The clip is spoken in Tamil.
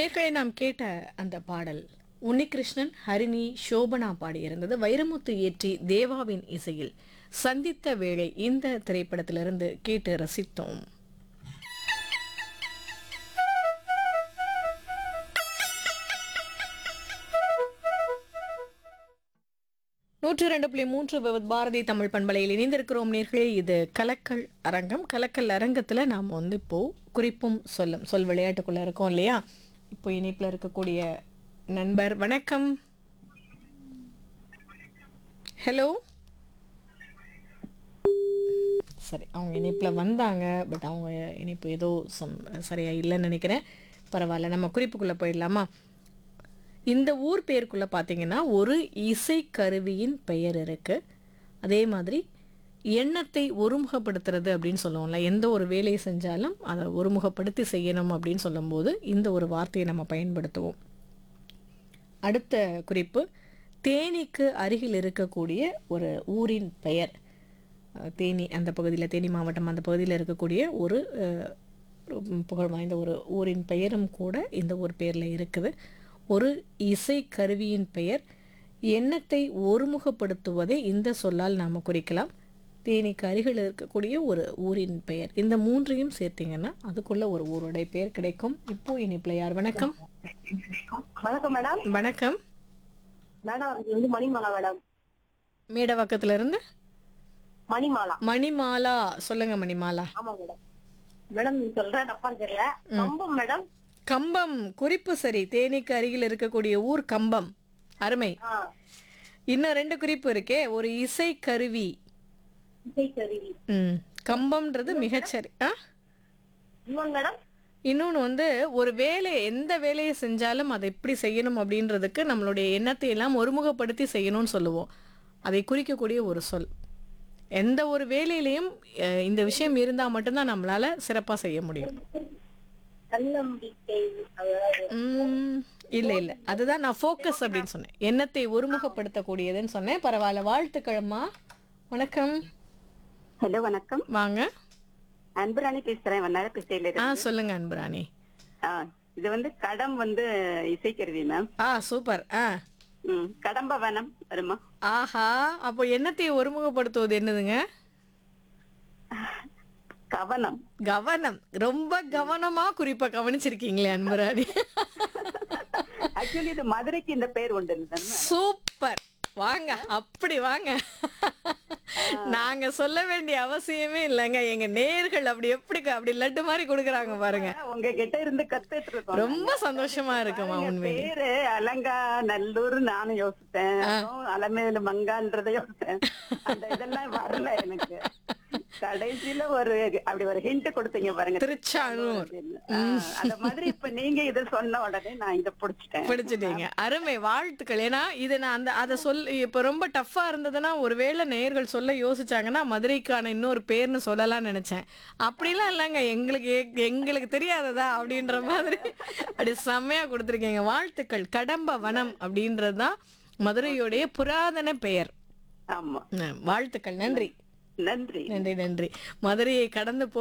நேர்களை நாம் கேட்ட அந்த பாடல் உன்னிகிருஷ்ணன் ஹரிணி சோபனா பாடியிருந்தது வைரமுத்து இயற்றி தேவாவின் இசையில் சந்தித்த வேளை இந்த திரைப்படத்திலிருந்து கேட்டு ரசித்தோம் நூற்றி ரெண்டு புள்ளி மூன்று விவத் பாரதி தமிழ் பண்பலையில் இணைந்திருக்கிறோம் நேர்களே இது கலக்கல் அரங்கம் கலக்கல் அரங்கத்தில் நாம் வந்து இப்போ குறிப்பும் சொல்லும் சொல் விளையாட்டுக்குள்ள இருக்கோம் இல்லையா இப்போ இணைப்பில் இருக்கக்கூடிய நண்பர் வணக்கம் ஹலோ சரி அவங்க இணைப்பில் வந்தாங்க பட் அவங்க இணைப்பு ஏதோ சம் சரியா இல்லைன்னு நினைக்கிறேன் பரவாயில்ல நம்ம குறிப்புக்குள்ளே போயிடலாமா இந்த ஊர் பேருக்குள்ள பார்த்தீங்கன்னா ஒரு இசைக்கருவியின் பெயர் இருக்கு அதே மாதிரி எண்ணத்தை ஒருமுகப்படுத்துறது அப்படின்னு சொல்லுவோம்ல எந்த ஒரு வேலையை செஞ்சாலும் அதை ஒருமுகப்படுத்தி செய்யணும் அப்படின்னு சொல்லும்போது இந்த ஒரு வார்த்தையை நம்ம பயன்படுத்துவோம் அடுத்த குறிப்பு தேனிக்கு அருகில் இருக்கக்கூடிய ஒரு ஊரின் பெயர் அஹ், தேனி அந்த பகுதியில் தேனி மாவட்டம் அந்த பகுதியில் இருக்கக்கூடிய ஒரு அஹ், புகழ் வாய்ந்த ஒரு ஊரின் பெயரும் கூட இந்த ஊர் பேரில் இருக்குது ஒரு இசை கருவியின் பெயர் எண்ணத்தை ஒருமுகப்படுத்துவதை இந்த சொல்லால் நாம் குறிக்கலாம் தேனிக்கு அருகில் இருக்கக்கூடிய ஒரு ஊரின் பெயர் இந்த மூன்றையும் சேர்த்தீங்கன்னா அதுக்குள்ள ஒரு ஊருடைய பெயர் கிடைக்கும் இப்போ இனிப்பில் யார் வணக்கம் வணக்கம் மேடம் வணக்கம் மேடம் இது வந்து மணிமாலா மேடம் மேடவாக்கத்துல இருந்து மணிமாலா மணிமாலா சொல்லுங்க மணிமாலா ஆமா மேடம் மேடம் நீ சொல்ற தப்பா தெரியல கம்பம் மேடம் கம்பம் குறிப்பு சரி தேனிக்கு அருகில் இருக்கக்கூடிய ஊர் கம்பம் அருமை ஆ இன்னும் ரெண்டு குறிப்பு இருக்கே ஒரு இசை கருவி இசைக்கருவி ம் கம்பம்ன்றது மிகச்சரி ஆ இன்னொன்னு மேடம் இன்னொன்று வந்து ஒரு வேலை எந்த வேலையை செஞ்சாலும் அதை எப்படி செய்யணும் அப்படின்றதுக்கு நம்மளுடைய எண்ணத்தை எல்லாம் ஒருமுகப்படுத்தி செய்யணும்னு சொல்லுவோம் அதை குறிக்கக்கூடிய ஒரு சொல் எந்த ஒரு வேலையிலையும் அஹ், இந்த விஷயம் இருந்தால் மட்டும்தான் நம்மளால சிறப்பாக செய்ய முடியும் தன்னம்பிக்கை அதாவது ம், இல்ல இல்ல அதுதான் நான் ஃபோக்கஸ் அப்படின்னு சொன்னேன் எண்ணத்தை ஒருமுகப்படுத்தக்கூடியதுன்னு சொன்னேன் பரவாயில்ல வாழ்த்துக்கிழமா வணக்கம் ஹலோ வணக்கம் வாங்க அன்புராணி பேசுறேன் வண்ணார பேசையில ஆ சொல்லுங்க அன்புராணி இது வந்து கடம் வந்து இசைக்கருவி மேம் ஆ சூப்பர் ஆ ம் கடம்ப வனம் வருமா ஆஹா அப்போ எண்ணத்தை ஒருமுகப்படுத்துவது என்னதுங்க கவனம் கவனம் ரொம்ப கவனமா குறிப்பா கவனிச்சிருக்கீங்களே அன்புராணி ஆக்சுவலி இது மதுரைக்கு இந்த பேர் உண்டு சூப்பர் வாங்க அப்படி வாங்க நாங்க சொல்ல வேண்டிய அவசியமே இல்லைங்க எங்க நேர்கள் அப்படி எப்படி க- அப்படி லட்டு மாதிரி கொடுக்குறாங்க பாருங்க உங்க கிட்ட இருந்து கத்துட்டு இருக்கோம் ரொம்ப சந்தோஷமா இருக்குமா பாருங்க, உண்மையிலே பேரு அலங்கா நல்லூர் நானும் யோசித்தேன் அப்புறம் அலமேலு மங்கான்றத யோசித்தேன் அந்த இதெல்லாம் வரல எனக்கு கடைசியில ஒரு அப்படி ஒரு ஹிண்ட் கொடுத்தீங்க பாருங்க திருச்சானூர் ஆ, அந்த மாதிரி இப்ப நீங்க இத சொன்ன உடனே நான் இத புடிச்சிட்டேன் பிடிச்சிட்டீங்க அருமை வாழ்த்துக்கள் ஏன்னா இது நான் அந்த அதை சொல் இப்ப ரொம்ப டஃப்பா இருந்ததுன்னா ஒருவேளை நேயர்கள் சொல்ல யோசிச்சாங்கன்னா மதுரைக்கான இன்னொரு பேர்னு சொல்லலாம் நினைச்சேன் அப்படிலாம் இல்லைங்க எங்களுக்கு எ- எங்களுக்கு தெரியாததா அப்படின்ற மாதிரி அப்படி செம்மையா கொடுத்துருக்கீங்க வாழ்த்துக்கள் கடம்ப வனம் அப்படின்றது தான் மதுரையுடைய புராதன பெயர் ஆமா ம், வாழ்த்துக்கள் நன்றி நன்றி நன்றி நன்றி மதுரையை கடந்து போ